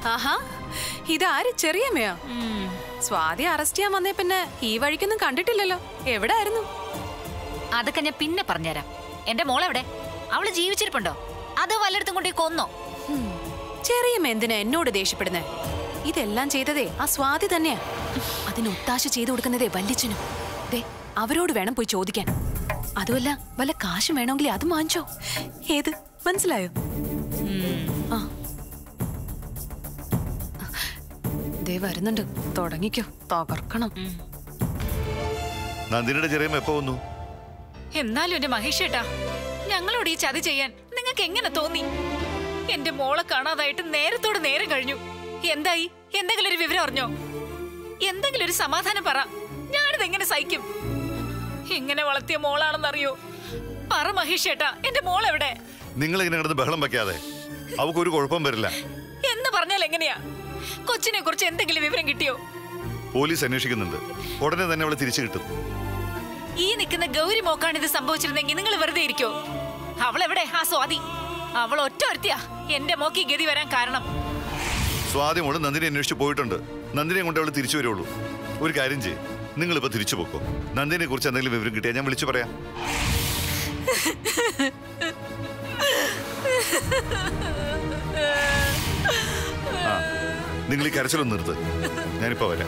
ആഹാ ഇതാര് ചെറിയമ്മയോ ഉം. സ്വാതി അറസ്റ്റ് ചെയ്യാൻ വന്നേ പിന്നെ ഈ വഴിക്കൊന്നും കണ്ടിട്ടില്ലല്ലോ എവിടെ ആയിരുന്നു അതൊക്കെ ഞാൻ പിന്നെ പറഞ്ഞുതരാം എന്റെ മോളെവിടെ അവള് ജീവിച്ചിരിപ്പുണ്ടോ അത് വല്ലയിടത്തും കൊണ്ടേ കൊന്നോ ചെറിയമ്മ എന്തിനാ എന്നോട് ദേഷ്യപ്പെടുന്നേ ഇതെല്ലാം ചെയ്തതേ ആ സ്വാതി തന്നെയാ അതിന് ഒത്താശ ചെയ്തു കൊടുക്കുന്നതേ വല്യച്ഛനും ദേ അവരോട് വേണം പോയി ചോദിക്കാൻ അതുമല്ല വല്ല കാശും വേണമെങ്കിൽ അത് വാങ്ങിച്ചോ ഏത് മനസ്സിലായോ ആ ദേ വരുന്നുണ്ട് തുടങ്ങിക്കോ തകർക്കണം നന്ദിനിയുടെ ചെറിയമ്മ എപ്പോ വന്നു എന്നാലും എന്റെ മഹേഷേട്ടാ ഞങ്ങളോട് ഈ ചതി ചെയ്യാൻ നിങ്ങൾക്ക് എങ്ങനെ തോന്നി എന്റെ മോളെ കാണാതായിട്ട് നേരത്തോട് നേരം കഴിഞ്ഞു എന്തായി എന്തെങ്കിലും ഒരു വിവരം അറിഞ്ഞോ എന്തെങ്കിലും ഒരു സമാധാനം പറ ഞാനിത് എങ്ങനെ സഹിക്കും എങ്ങനെ വളർത്തിയ മോളാണെന്നറിയോ പറ മഹേഷേട്ടാ എന്റെ മോൾ എവിടെ നിങ്ങൾ ഇങ്ങനെ കിടന്ന് ബഹളം വെക്കാതെ അവക്കൊരു കുഴപ്പം വരില്ല എന്ന് പറഞ്ഞാൽ എങ്ങനെയാ കൊച്ചിനെ കുറിച്ച് എന്തെങ്കിലും വിവരം കിട്ടിയോ പോലീസ് അന്വേഷിക്കുന്നുണ്ട് ഉടനെ തന്നെ അവളെ തിരിച്ചു കിട്ടും ഈ നിൽക്കുന്ന ഗൗരി മോക്കാണ് ഇത് സംഭവിച്ചിരുന്നെങ്കിൽ നിങ്ങൾ വെറുതെ ഇരിക്കോ അവളെവിടെ ആ സ്വാതി അവൾ ഒറ്റ ഒരുത്തിയാ എന്റെ മോക്ക് ഈ ഗതി വരാൻ കാരണം സ്വാതി മോള് നന്ദിനെ അന്വേഷിച്ച് പോയിട്ടുണ്ട് നന്ദിനെ കൊണ്ട് അവൾ തിരിച്ചു വരുള്ളൂ ഒരു കാര്യം ചെയ്യ് നിങ്ങളിപ്പോ തിരിച്ചു പോക്കോ നന്ദിനെ കുറിച്ച് എന്തെങ്കിലും വിവരം കിട്ടിയാൽ ഞാൻ വിളിച്ചു പറയാം ആ നിങ്ങൾ ഈ കരച്ചിലൊന്ന് നിർത്ത് ഞാനിപ്പോ വരാം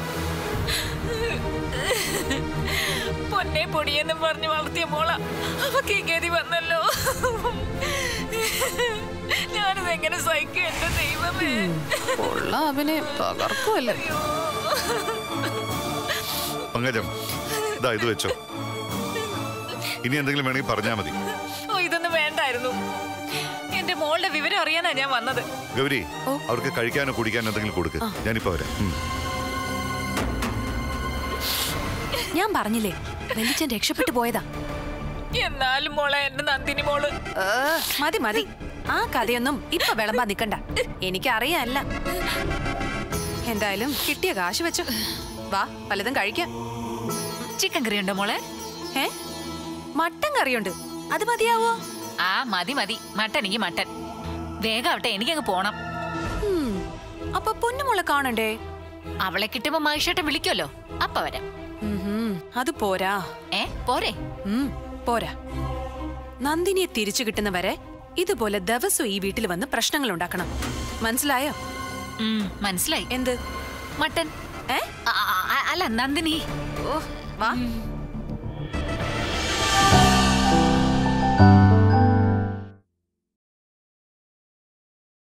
പൊന്നെ പൊടിയെന്നും പറഞ്ഞ് വളർത്തിയ മോള അവക്ക് ഈ ഗതി വന്നല്ലോ ഞാനിത് എങ്ങനെ സഹിക്കും എന്റെ ദൈവമേ കൊള്ള അവനെ തകർക്കുമല്ലേ പങ്കജം ഇതാ ഇത് വെച്ചോ ഇനി എന്തെങ്കിലും വേണമെങ്കിൽ പറഞ്ഞാൽ മതി ഓ ഇതൊന്നും വേണ്ടായിരുന്നു എന്റെ മോളുടെ വിവരം അറിയാനാ ഞാൻ വന്നത് ഗൗരി അവർക്ക് കഴിക്കാനോ കുടിക്കാനോ എന്തെങ്കിലും കൊടുക്ക് ഞാനിപ്പോ വരാം ഉം. ഞാൻ പറഞ്ഞില്ലേ വെല്ലിച്ചൻ രക്ഷപ്പെട്ടു പോയതാ എന്നാലും മോളെ എന്റെ നന്ദിനി മോള് ഏ, മതി മതി ആ കഥയൊന്നും ഇപ്പൊ വിളമ്പാ നിക്കണ്ട എനിക്കറിയാല്ല എന്തായാലും കിട്ടിയ കാശ് വെച്ചു വാ പലതും കഴിക്കാം ചിക്കൻ കറി ഉണ്ടോ മോളെ ഏ മട്ടൻ കറിയുണ്ട് അത് മതിയാവോ ആ മതി മതി മട്ടൻ എനിക്ക് മട്ടൻ വേഗാവട്ടെ എനിക്കങ്ങ് പോണം ഉം, അപ്പൊ പൊന്നുമുള കാണണ്ടേ അവളെ കിട്ടുമ്പോ മഹിഷേട്ടൻ വിളിക്കുമല്ലോ അപ്പ വരാം ഉഹും, അത് പോരാ ഏ പോരെ ഉം, പോരാ നന്ദിനിയെ തിരിച്ചു കിട്ടുന്നവരെ ഇതുപോലെ ദിവസവും ഈ വീട്ടിൽ വന്ന് പ്രശ്നങ്ങൾ ഉണ്ടാക്കണം മനസ്സിലായോ ഉം, മനസ്സിലായി എന്ത് മട്ടൻ ഏ ആ, ആ, ആ, അല്ല നന്ദിനി ഓ വാ ഉം.